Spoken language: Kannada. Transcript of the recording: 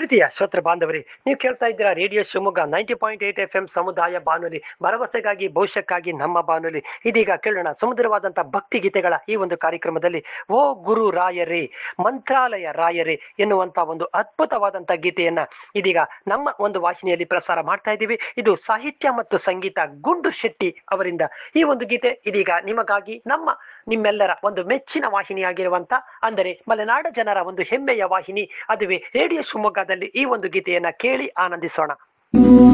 ಪ್ರೀತಿಯ ಶ್ರೋತೃ ಬಾಂಧವರೇ ನೀವು ಕೇಳ್ತಾ ಇದ್ದೀರಾ radio Shivamogga ninety point eight F M ಸಮುದಾಯ ಬಾನುಲಿ ಭರವಸೆಗಾಗಿ ಭವಿಷ್ಯಕ್ಕಾಗಿ ನಮ್ಮ ಬಾನುಲಿ ಇದೀಗ ಕೇಳೋಣ ಸುಮಧುರವಾದಂತಹ ಭಕ್ತಿ ಗೀತೆಗಳ ಈ ಒಂದು ಕಾರ್ಯಕ್ರಮದಲ್ಲಿ ಓ ಗುರು ರಾಯರೇ ಮಂತ್ರಾಲಯ ರಾಯರೇ ಎನ್ನುವಂತ ಒಂದು ಅದ್ಭುತವಾದಂತಹ ಗೀತೆಯನ್ನ ಇದೀಗ ನಮ್ಮ ಒಂದು ವಾಹಿನಿಯಲ್ಲಿ ಪ್ರಸಾರ ಮಾಡ್ತಾ ಇದ್ದೀವಿ ಇದು ಸಾಹಿತ್ಯ ಮತ್ತು ಸಂಗೀತ ಗುಂಡು ಶೆಟ್ಟಿ ಅವರಿಂದ ಈ ಒಂದು ಗೀತೆ ಇದೀಗ ನಿಮಗಾಗಿ ನಮ್ಮ ನಿಮ್ಮೆಲ್ಲರ ಒಂದು ಮೆಚ್ಚಿನ ವಾಹಿನಿಯಾಗಿರುವಂತ ಅಂದರೆ ಮಲೆನಾಡ ಜನರ ಒಂದು ಹೆಮ್ಮೆಯ ವಾಹಿನಿ ಅದುವೇ ರೇಡಿಯೋ ಶಿವಮೊಗ್ಗದಲ್ಲಿ ಈ ಒಂದು ಗೀತೆಯನ್ನ ಕೇಳಿ ಆನಂದಿಸೋಣ